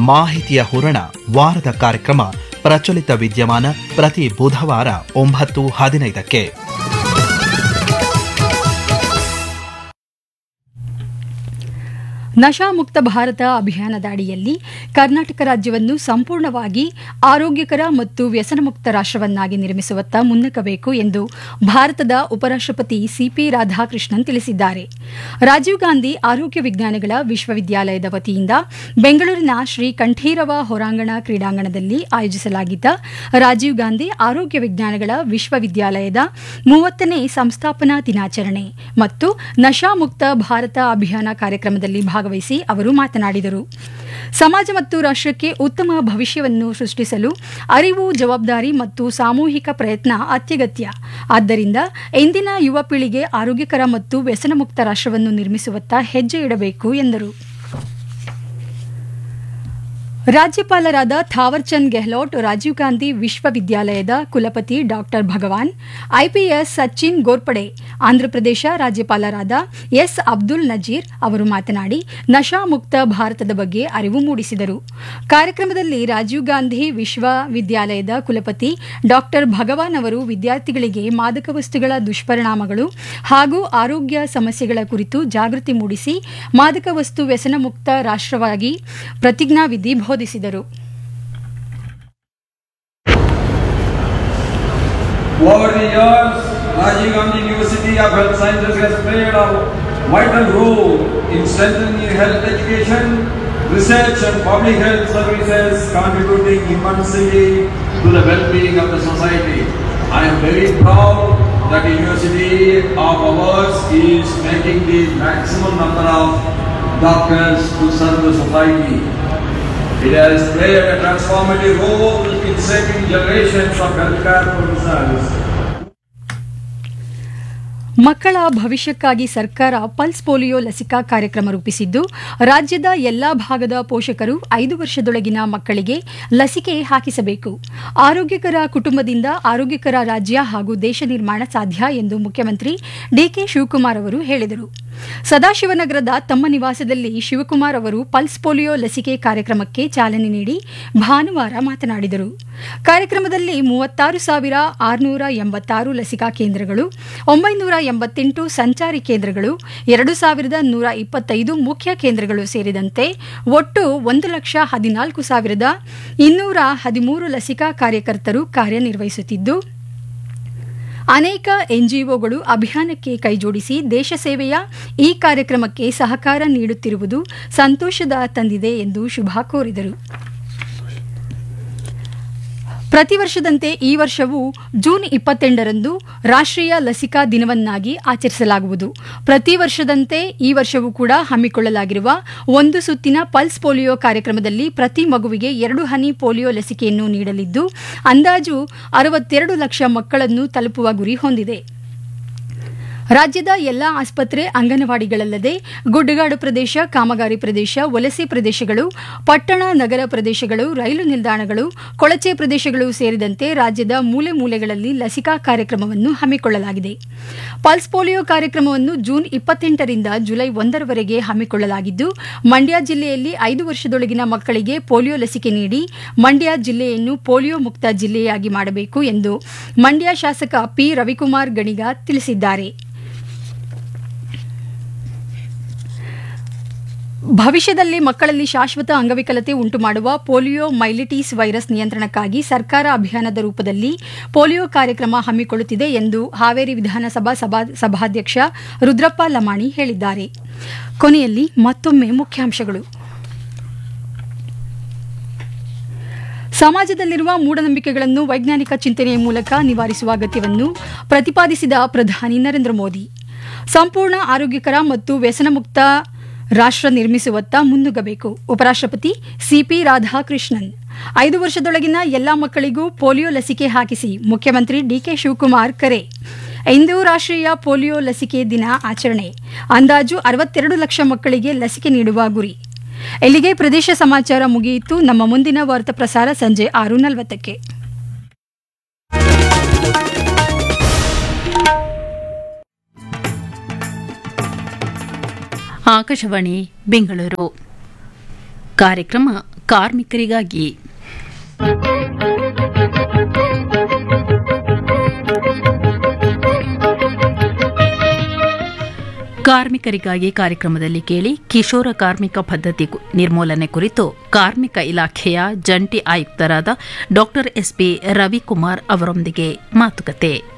ಮಾಹಿತಿಯ ಹೂರಣ ವಾರದ ಕಾರ್ಯಕ್ರಮ ಪ್ರಚಲಿತ ವಿದ್ಯಮಾನ ಪ್ರತಿ ಬುಧವಾರ ಒಂಬತ್ತು ಹದಿನೈದಕ್ಕೆ ನಶಾಮುಕ್ತ ಭಾರತ ಅಭಿಯಾನದ ಅಡಿಯಲ್ಲಿ ಕರ್ನಾಟಕ ರಾಜ್ಯವನ್ನು ಸಂಪೂರ್ಣವಾಗಿ ಆರೋಗ್ಯಕರ ಮತ್ತು ವ್ಯಸನಮುಕ್ತ ರಾಷ್ಟ್ರವನ್ನಾಗಿ ನಿರ್ಮಿಸುವತ್ತ ಮುನ್ನಕ್ಕಬೇಕು ಎಂದು ಭಾರತದ ಉಪರಾಷ್ಟ್ರಪತಿ ಸಿಪಿ ರಾಧಾಕೃಷ್ಣನ್ ತಿಳಿಸಿದ್ದಾರೆ ರಾಜೀವ್ ಗಾಂಧಿ ಆರೋಗ್ಯ ವಿಜ್ಞಾನಗಳ ವಿಶ್ವವಿದ್ಯಾಲಯದ ವತಿಯಿಂದ ಬೆಂಗಳೂರಿನ ಶ್ರೀ ಕಂಠೀರವ ಹೊರಾಂಗಣ ಕ್ರೀಡಾಂಗಣದಲ್ಲಿ ಆಯೋಜಿಸಲಾಗಿದ್ದ ರಾಜೀವ್ ಗಾಂಧಿ ಆರೋಗ್ಯ ವಿಜ್ಞಾನಗಳ ವಿಶ್ವವಿದ್ಯಾಲಯದ ಮೂವತ್ತನೇ ಸಂಸ್ಥಾಪನಾ ದಿನಾಚರಣೆ ಮತ್ತು ನಶಾಮುಕ್ತ ಭಾರತ ಅಭಿಯಾನ ಕಾರ್ಯಕ್ರಮದಲ್ಲಿ ಭಾಗವಹಿಸಿ ಅವರು ಮಾತನಾಡಿದರು ಸಮಾಜ ಮತ್ತು ರಾಷ್ಟ್ರಕ್ಕೆ ಉತ್ತಮ ಭವಿಷ್ಯವನ್ನು ಸೃಷ್ಟಿಸಲು ಅರಿವು ಜವಾಬ್ದಾರಿ ಮತ್ತು ಸಾಮೂಹಿಕ ಪ್ರಯತ್ನ ಅತ್ಯಗತ್ಯ ಆದ್ದರಿಂದ ಇಂದಿನ ಯುವ ಪೀಳಿಗೆ ಆರೋಗ್ಯಕರ ಮತ್ತು ವ್ಯಸನಮುಕ್ತ ರಾಷ್ಟ್ರವನ್ನು ನಿರ್ಮಿಸುವತ್ತ ಹೆಜ್ಜೆ ಇಡಬೇಕು ಎಂದರು ರಾಜ್ಯಪಾಲರಾದ ಥಾವರ್ಚಂದ್ ಗೆಹ್ಲೋಟ್ ರಾಜೀವ್ ಗಾಂಧಿ ವಿಶ್ವವಿದ್ಯಾಲಯದ ಕುಲಪತಿ ಡಾಕ್ಟರ್ ಭಗವಾನ್ ಐಪಿಎಸ್ ಸಚಿನ್ ಗೋರ್ಪಡೆ ಆಂಧ್ರಪ್ರದೇಶ ರಾಜ್ಯಪಾಲರಾದ ಎಸ್ ಅಬ್ದುಲ್ ನಜೀರ್ ಅವರು ಮಾತನಾಡಿ ನಶಾಮುಕ್ತ ಭಾರತದ ಬಗ್ಗೆ ಅರಿವು ಮೂಡಿಸಿದರು ಕಾರ್ಯಕ್ರಮದಲ್ಲಿ ರಾಜೀವ್ ಗಾಂಧಿ ವಿಶ್ವವಿದ್ಯಾಲಯದ ಕುಲಪತಿ ಡಾಕ್ಟರ್ ಭಗವಾನ್ ಅವರು ವಿದ್ಯಾರ್ಥಿಗಳಿಗೆ ಮಾದಕ ವಸ್ತುಗಳ ದುಷ್ಪರಿಣಾಮಗಳು ಹಾಗೂ ಆರೋಗ್ಯ ಸಮಸ್ಯೆಗಳ ಕುರಿತು ಜಾಗೃತಿ ಮೂಡಿಸಿ ಮಾದಕ ವಸ್ತು ವ್ಯಸನ ಮುಕ್ತ ರಾಷ್ಟ್ರವಾಗಿ ಪ್ರತಿಜ್ಞಾವಿಧಿ ಬೋಧಿಸಿದರು Over the years, Rajiv Gandhi University of Health Sciences has played a vital role in strengthening health education, research and public health services, contributing immensely to the well-being of the society. I am very proud that the university of ours is making the maximum number of doctors to serve the society. It has played a transformative role in saving generations of healthcare professionals. ಮಕ್ಕಳ ಭವಿಷ್ಯಕ್ಕಾಗಿ ಸರ್ಕಾರ pulse polio ಲಸಿಕಾ ಕಾರ್ಯಕ್ರಮ ರೂಪಿಸಿದ್ದು ರಾಜ್ಯದ ಎಲ್ಲಾ ಭಾಗದ ಪೋಷಕರು ಐದು ವರ್ಷದೊಳಗಿನ ಮಕ್ಕಳಿಗೆ ಲಸಿಕೆ ಹಾಕಿಸಬೇಕು ಆರೋಗ್ಯಕರ ಕುಟುಂಬದಿಂದ ಆರೋಗ್ಯಕರ ರಾಜ್ಯ ಹಾಗೂ ದೇಶ ನಿರ್ಮಾಣ ಸಾಧ್ಯ ಎಂದು ಮುಖ್ಯಮಂತ್ರಿ ಡಿಕೆ ಶಿವಕುಮಾರ್ ಅವರು ಹೇಳಿದರು ಸದಾಶಿವನಗರದ ತಮ್ಮ ನಿವಾಸದಲ್ಲಿ ಶಿವಕುಮಾರ್ ಅವರು ಪಲ್ಸ್ ಪೋಲಿಯೋ ಲಸಿಕೆ ಕಾರ್ಯಕ್ರಮಕ್ಕೆ ಚಾಲನೆ ನೀಡಿ ಭಾನುವಾರ ಮಾತನಾಡಿದರು ಕಾರ್ಯಕ್ರಮದಲ್ಲಿ ಮೂವತ್ತಾರು ಸಾವಿರ ಆರುನೂರ ಎಂಬತ್ತಾರು ಲಸಿಕಾ ಕೇಂದ್ರಗಳು ಒಂಬೈನೂರ ಎಂಬತ್ತೆಂಟು ಸಂಚಾರಿ ಕೇಂದ್ರಗಳು ಎರಡು ಸಾವಿರದ ನೂರ ಇಪ್ಪತ್ತೈದು ಮುಖ್ಯ ಕೇಂದ್ರಗಳು ಸೇರಿದಂತೆ ಒಟ್ಟು ಒಂದು ಲಕ್ಷ ಹದಿನಾಲ್ಕು ಸಾವಿರದ ಇನ್ನೂರ ಹದಿಮೂರು ಲಸಿಕಾ ಕಾರ್ಯಕರ್ತರು ಕಾರ್ಯನಿರ್ವಹಿಸುತ್ತಿದ್ದು ಅನೇಕ ಎನ್ಜಿಒಗಳು ಅಭಿಯಾನಕ್ಕೆ ಕೈಜೋಡಿಸಿ ದೇಶ ಸೇವೆಯ ಈ ಕಾರ್ಯಕ್ರಮಕ್ಕೆ ಸಹಕಾರ ನೀಡುತ್ತಿರುವುದು ಸಂತೋಷದ ತಂದಿದೆ ಎಂದು ಶುಭ ಕೋರಿದರು ಪ್ರತಿ ವರ್ಷದಂತೆ ಈ ವರ್ಷವೂ ಜೂನ್ ಇಪ್ಪತ್ತೆಂಟರಂದು ರಾಷ್ಟ್ರೀಯ ಲಸಿಕಾ ದಿನವನ್ನಾಗಿ ಆಚರಿಸಲಾಗುವುದು ಪ್ರತಿ ವರ್ಷದಂತೆ ಈ ವರ್ಷವೂ ಕೂಡ ಹಮ್ಮಿಕೊಳ್ಳಲಾಗಿರುವ ಒಂದು ಸುತ್ತಿನ ಪಲ್ಸ್ ಪೋಲಿಯೋ ಕಾರ್ಯಕ್ರಮದಲ್ಲಿ ಪ್ರತಿ ಮಗುವಿಗೆ ಎರಡು ಹನಿ ಪೋಲಿಯೋ ಲಸಿಕೆಯನ್ನು ನೀಡಲಿದ್ದು ಅಂದಾಜು ಅರವತ್ತೆರಡು ಲಕ್ಷ ಮಕ್ಕಳನ್ನು ತಲುಪುವ ಗುರಿ ಹೊಂದಿದೆ ರಾಜ್ಯದ ಎಲ್ಲಾ ಆಸ್ಪತ್ರೆ ಅಂಗನವಾಡಿಗಳಲ್ಲದೆ ಗುಡ್ಡಗಾಡು ಪ್ರದೇಶ ಕಾಮಗಾರಿ ಪ್ರದೇಶ ವಲಸೆ ಪ್ರದೇಶಗಳು ಪಟ್ಟಣ ನಗರ ಪ್ರದೇಶಗಳು ರೈಲು ನಿಲ್ದಾಣಗಳು ಕೊಳಚೆ ಪ್ರದೇಶಗಳು ಸೇರಿದಂತೆ ರಾಜ್ಯದ ಮೂಲೆ ಮೂಲೆಗಳಲ್ಲಿ ಲಸಿಕಾ ಕಾರ್ಯಕ್ರಮವನ್ನು ಹಮ್ಮಿಕೊಳ್ಳಲಾಗಿದೆ ಪಲ್ಸ್ ಪೋಲಿಯೋ ಕಾರ್ಯಕ್ರಮವನ್ನು ಜೂನ್ ಇಪ್ಪತ್ತೆಂಟರಿಂದ ಜುಲೈ ಒಂದರವರೆಗೆ ಹಮ್ಮಿಕೊಳ್ಳಲಾಗಿದ್ದು ಮಂಡ್ಯ ಜಿಲ್ಲೆಯಲ್ಲಿ ಐದು ವರ್ಷದೊಳಗಿನ ಮಕ್ಕಳಿಗೆ ಪೋಲಿಯೋ ಲಸಿಕೆ ನೀಡಿ ಮಂಡ್ಯ ಜಿಲ್ಲೆಯನ್ನು ಪೋಲಿಯೋ ಮುಕ್ತ ಜಿಲ್ಲೆಯಾಗಿ ಮಾಡಬೇಕು ಎಂದು ಮಂಡ್ಯ ಶಾಸಕ ಪಿ ರವಿಕುಮಾರ್ ಗಣಿಗ ತಿಳಿಸಿದ್ದಾರೆ ಭವಿಷ್ಯದಲ್ಲಿ ಮಕ್ಕಳಲ್ಲಿ ಶಾಶ್ವತ ಅಂಗವಿಕಲತೆ ಉಂಟುಮಾಡುವ ಪೋಲಿಯೋ ಮೈಲಿಟೀಸ್ ವೈರಸ್ ನಿಯಂತ್ರಣಕ್ಕಾಗಿ ಸರ್ಕಾರ ಅಭಿಯಾನದ ರೂಪದಲ್ಲಿ ಪೋಲಿಯೋ ಕಾರ್ಯಕ್ರಮ ಹಮ್ಮಿಕೊಳ್ಳುತ್ತಿದೆ ಎಂದು ಹಾವೇರಿ ವಿಧಾನಸಭಾ ಸಭಾ ಸಭಾಧ್ಯಕ್ಷ ರುದ್ರಪ್ಪ ಲಮಾಣಿ ಹೇಳಿದ್ದಾರೆ ಕೊನೆಯಲ್ಲಿ ಮತ್ತೊಮ್ಮೆ ಮುಖ್ಯಾಂಶಗಳು ಸಮಾಜದಲ್ಲಿರುವ ಮೂಢನಂಬಿಕೆಗಳನ್ನು ವೈಜ್ಞಾನಿಕ ಚಿಂತನೆಯ ಮೂಲಕ ನಿವಾರಿಸುವ ಅಗತ್ಯವನ್ನು ಪ್ರತಿಪಾದಿಸಿದ ಪ್ರಧಾನಿ ನರೇಂದ್ರ ಮೋದಿ ಸಂಪೂರ್ಣ ಆರೋಗ್ಯಕರ ಮತ್ತು ವ್ಯಸನಮುಕ್ತ ರಾಷ್ಟ್ರ ನಿರ್ಮಿಸುವತ್ತ ಮುನ್ನುಗ್ಗಬೇಕು ಉಪರಾಷ್ಟ್ರಪತಿ ಸಿಪಿ ರಾಧಾಕೃಷ್ಣನ್ ಐದು ವರ್ಷದೊಳಗಿನ ಎಲ್ಲಾ ಮಕ್ಕಳಿಗೂ ಪೋಲಿಯೋ ಲಸಿಕೆ ಹಾಕಿಸಿ ಮುಖ್ಯಮಂತ್ರಿ ಡಿಕೆ ಶಿವಕುಮಾರ್ ಕರೆ ಇಂದು ರಾಷ್ಟ್ರೀಯ ಪೋಲಿಯೋ ಲಸಿಕೆ ದಿನ ಆಚರಣೆ ಅಂದಾಜು ಅರವತ್ತೆರಡು ಲಕ್ಷ ಮಕ್ಕಳಿಗೆ ಲಸಿಕೆ ನೀಡುವ ಗುರಿ ಇಲ್ಲಿಗೆ ಪ್ರದೇಶ ಸಮಾಚಾರ ಮುಗಿಯಿತು ನಮ್ಮ ಮುಂದಿನ ವಾರ್ತಾ ಪ್ರಸಾರ ಸಂಜೆ ಆರು ನಲವತ್ತಕ್ಕೆ ಆಕಾಶವಾಣಿ ಬೆಂಗಳೂರು ಕಾರ್ಯಕ್ರಮ ಕಾರ್ಮಿಕರಿಗಾಗಿ ಕಾರ್ಮಿಕರಿಗಾಗಿ ಕಾರ್ಯಕ್ರಮದಲ್ಲಿ ಕೇಳಿ ಕಿಶೋರ ಕಾರ್ಮಿಕ ಪದ್ಧತಿ ಕು- ನಿರ್ಮೂಲನೆ ಕುರಿತು ಕಾರ್ಮಿಕ ಇಲಾಖೆಯ ಜಂಟಿ ಆಯುಕ್ತರಾದ ಡಾ ಎಸ್ಪಿ ರವಿಕುಮಾರ್ ಅವರೊಂದಿಗೆ ಮಾತುಕತೆ